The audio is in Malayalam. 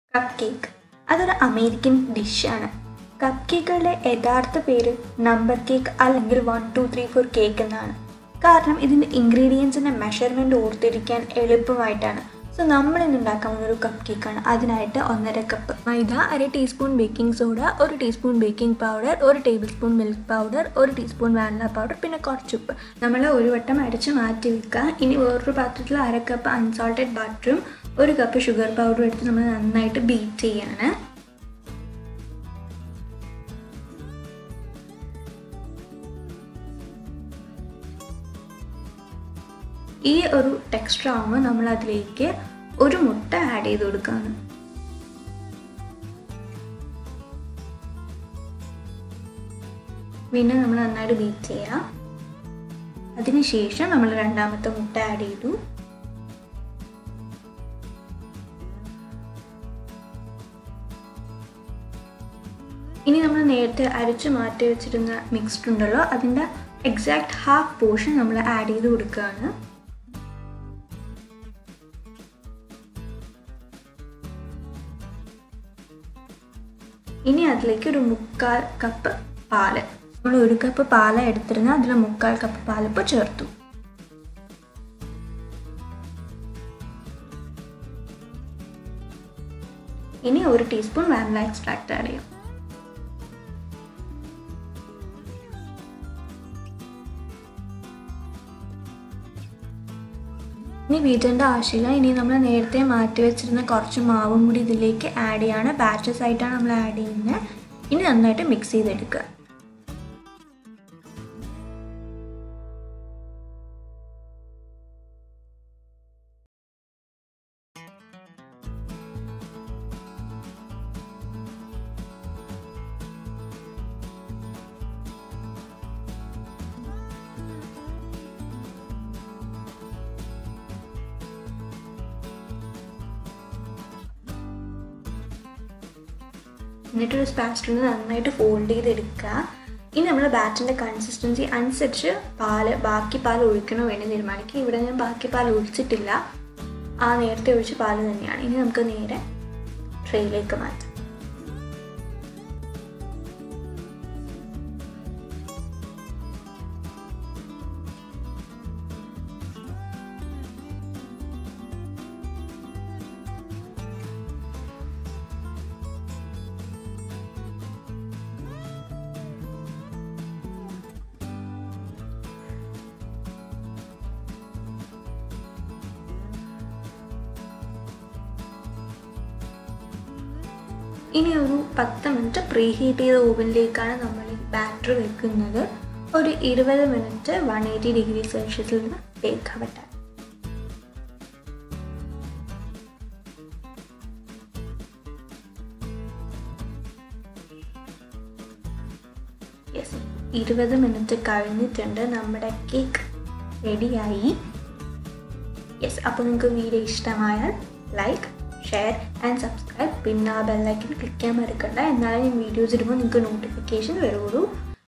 കപ്പ് കേക്ക് അതൊരു അമേരിക്കൻ ഡിഷാണ് കപ്പ് കേക്കുകളുടെ യഥാർത്ഥ പേര് നമ്പർ കേക്ക് അല്ലെങ്കിൽ one two three four cake എന്നാണ് കാരണം ഇതിൻ്റെ ഇൻഗ്രീഡിയൻസിൻ്റെ മെഷർമെൻറ്റ് ഓർത്തിരിക്കാൻ എളുപ്പമായിട്ടാണ് സോ നമ്മൾ ഇന്ന് ഉണ്ടാക്കാൻ പോകുന്ന ഒരു കപ്പ് കേക്കാണ് അതിനായിട്ട് ഒന്നര കപ്പ് മൈദ അര ടീസ്പൂൺ ബേക്കിംഗ് സോഡ ഒരു ടീസ്പൂൺ ബേക്കിംഗ് പൗഡർ ഒരു ടേബിൾ സ്പൂൺ മിൽക്ക് പൗഡർ ഒരു ടീസ്പൂൺ വാനില പൗഡർ പിന്നെ കുറച്ച് ഉപ്പ് നമ്മൾ ഒരു വട്ടം അരച്ച് മാറ്റി വെക്കുക ഇനി വേറൊരു പാത്രത്തിൽ അര കപ്പ് അൺസോൾട്ടഡ് ബട്ടറും ഒരു കപ്പ് ഷുഗർ പൗഡറും എടുത്ത് നമ്മൾ നന്നായിട്ട് ബീറ്റ് ചെയ്യാണ് ഈ ഒരു ടെക്സ്ചർ ആകുമ്പോൾ നമ്മൾ അതിലേക്ക് ഒരു മുട്ട ആഡ് ചെയ്ത് കൊടുക്കുകയാണ് വീണ്ടും നമ്മൾ നന്നായിട്ട് ബീറ്റ് ചെയ്യാം അതിനുശേഷം നമ്മൾ രണ്ടാമത്തെ മുട്ട ആഡ് ചെയ്തു ഇനി നമ്മൾ നേരത്തെ അരച്ച് മാറ്റി വെച്ചിരുന്ന മിക്സ്ഡ് ഉണ്ടല്ലോ അതിൻ്റെ എക്സാക്ട് ഹാഫ് പോർഷൻ നമ്മൾ ആഡ് ചെയ്ത് കൊടുക്കുകയാണ് ഇനി അതിലേക്ക് ഒരു മുക്കാൽ കപ്പ് പാല് നമ്മൾ ഒരു കപ്പ് പാല എടുത്തിരുന്ന അതിൽ മുക്കാൽ കപ്പ് പാലിപ്പോൾ ചേർത്തു ഇനി ഒരു ടീസ്പൂൺ വാനില എക്സ്ട്രാക്ട് ആഡ് ചെയ്യാം ഇനി വീട്ടേണ്ട ആവശ്യമില്ല ഇനി നമ്മൾ നേരത്തെ മാറ്റി വെച്ചിരുന്ന കുറച്ച് മാവും കൂടി ഇതിലേക്ക് ആഡ് ചെയ്യാണ് ബാച്ചസ് ആയിട്ടാണ് നമ്മൾ ആഡ് ചെയ്യുന്നത് ഇനി നന്നായിട്ട് മിക്സ് ചെയ്തെടുക്കുക എന്നിട്ടൊരു സ്പാച്ചിൽ നന്നായിട്ട് ഫോൾഡ് ചെയ്തെടുക്കുക ഇനി നമ്മൾ ബാറ്റിൻ്റെ കൺസിസ്റ്റൻസി അനുസരിച്ച് പാല് ബാക്കി പാൽ ഒഴിക്കണോ വേണ്ടി തീരുമാനിക്കുക ഇവിടെ ഞാൻ ബാക്കി പാൽ ഒഴിച്ചിട്ടില്ല ആ നേരത്തെ ഒഴിച്ച പാല് തന്നെയാണ് ഇനി നമുക്ക് നേരെ ട്രെയിലേക്ക് മാറ്റാം ഇനി ഒരു പത്ത് മിനിറ്റ് പ്രീ ഹീറ്റ് ചെയ്ത ഓവനിലേക്കാണ് നമ്മൾ ഈ ബാറ്റർ വെക്കുന്നത് ഒരു ഇരുപത് മിനിറ്റ് വൺ എയ്റ്റി ഡിഗ്രി സെൽഷ്യസിൽ നിന്ന് ബേക്ക് ആവട്ടെ യെസ് ഇരുപത് മിനിറ്റ് കഴിഞ്ഞിട്ടുണ്ട് നമ്മുടെ കേക്ക് റെഡിയായി യെസ് അപ്പോൾ നിങ്ങൾക്ക് വീഡിയോ ഇഷ്ടമായാൽ ലൈക്ക് ഷെയർ ആൻഡ് സബ്സ്ക്രൈബ് പിന്നെ ആ ബെല്ലൈക്കൻ ക്ലിക്ക് ചെയ്യാൻ മറക്കണ്ട എന്നാലും ഞാൻ വീഡിയോസ് ഇടുമ്പോൾ നിങ്ങൾക്ക് നോട്ടിഫിക്കേഷൻ വരുള്ളൂ